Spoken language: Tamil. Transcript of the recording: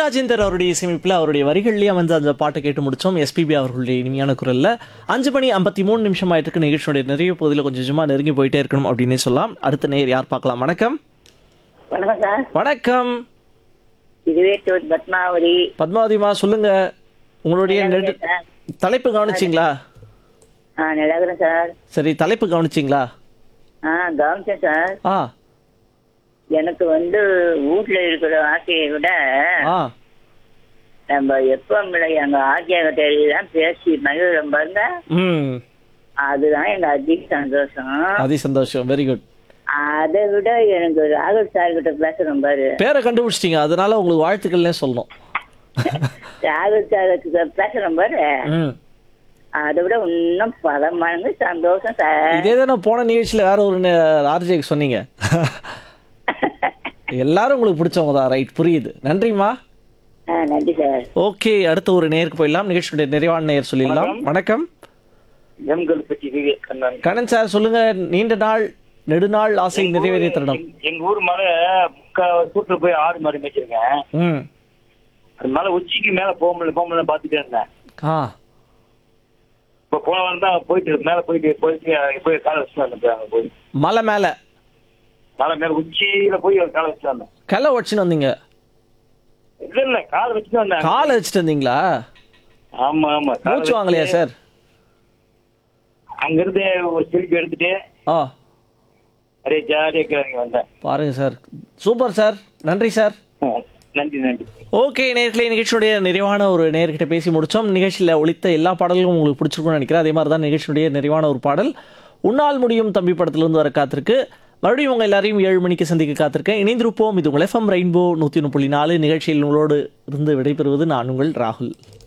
ராஜேந்தர் அவருடைய இசையமைப்பில் அவருடைய வரிகள்லேயே வந்து அந்த பாட்டை கேட்டு முடிச்சோம் எஸ்பிபி அவர்களுடைய இனிமையான குரல்ல அஞ்சு மணி ஐம்பத்தி மூணு நிமிஷம் ஆயிட்டு இருக்கு நிகழ்ச்சியுடைய நிறைய பகுதியில் கொஞ்சம் கொஞ்சமாக நெருங்கி போயிட்டே இருக்கணும் அப்படின்னே சொல்லலாம் அடுத்த நேர் யார் பார்க்கலாம் வணக்கம் வணக்கம் சார் வணக்கம் திருவேட்டூர் பத்மாவதி பத்மாவதிமா சொல்லுங்க உங்களுடைய நெடு சார் தலைப்பு கவனிச்சிங்களா ஆ நிலவரம் சார் சரி தலைப்பு கவனிச்சிங்களா ஆ கவனிச்சேன் சார் ஆ எனக்கு வந்து வீட்ல இருக்கிற ஆசையை விட ஆ நம்ம எப்பவுமே எங்க ஆசியர்கிட்ட எல்லாம் பேசி மகிழ்ச்சியம் பாருங்க ம் அதுதான் எங்க அதிக சந்தோஷம் அதி சந்தோஷம் வெரி குட் அதை விட எனக்கு ராகுல் சார் கிட்ட பேசணும் பாரு பேரை கண்டுபிடிச்சிட்டீங்க அதனால உங்களுக்கு வாழ்த்துக்கள்னே சொல்லணும் ராகுல் சார் கிட்ட பேசணும் பாரு ம் அதை விட இன்னும் பல மடங்கு சந்தோஷம் சார் இதே தானே போன நிகழ்ச்சியில் வேற ஒரு ஆர்ஜேக்கு சொன்னீங்க எல்லாரும் உங்களுக்கு பிடிச்சவங்க தான் ரைட் புரியுது நன்றிம்மா ஆ நன்றி சார் ஓகே அடுத்த ஒரு நேருக்கு போயிடலாம் நிகழ்ச்சியுடைய நிறைவான நேர் சொல்லிடலாம் வணக்கம் எம்கள் பற்றி விவேகண்ணன் கண்ணன் சார் சொல்லுங்க நீண்ட நாள் நெடுநாள் ஆசை நிறைவேறிய தருணம் எங்க- எங்க ஊர் மேல முக்கா சூட்டுல போய் ஆடு மாடு மேய்ச்சிருக்கேன் ம் அது மேல உச்சிக்கு மேல போக முடியல போக முடியல பாத்துட்டே இருந்தேன் ஆ இப்ப போன வாரம் தான் போயிட்டு மேல போயிட்டு போயிட்டு போய் காலை வச்சுட்டு வந்தேன் அங்க போய் மலை மேலே மலை மேல உச்சியில போய் ஒரு காலை வச்சுட்டு வந்தேன் களை வச்சுன்னு வந்தீங்க இல்ல இல்ல காலை வச்சுட்டு வந்தேன் காலை வச்சுட்டு வந்தீங்களா ஆமா ஆமா காலை மூச்சு வாங்கலையா வச்சுட்டு சார் அங்க இருந்து ஒரு செல்ஃபி எடுத்துட்டு ஆ அப்படியே ஜாலியா கிளம்பி வந்தேன் பாருங்க சார் சூப்பர் சார் நன்றி சார் ஆ, நன்றி நன்றி ஓகே நேர்களே நிகழ்ச்சியுடைய நிறைவான ஒரு நேர்கிட்ட பேசி முடித்தோம் நிகழ்ச்சியில் ஒழித்த எல்லா பாடல்களும் உங்களுக்கு பிடிச்சிருக்கும்னு நினைக்கிறேன் அதே மாதிரி தான் நிகழ்ச்சியுடைய நிறைவான ஒரு பாடல் உன்னால் முடியும் தம்பி படத்திலிருந்து வர காத்திருக்கு மறுபடியும் உங்கள் எல்லாரையும் ஏழு மணிக்கு சந்திக்க காத்திருக்கேன் இணைந்திருப்போம் இது உங்கள் எஃப்எம் ரெயின்போ நூற்றி ஒன்று புள்ளி நாலு நிகழ்ச்சியில் உங்களோடு இருந்து விடைபெறுவது நான் உங்கள் ராகுல்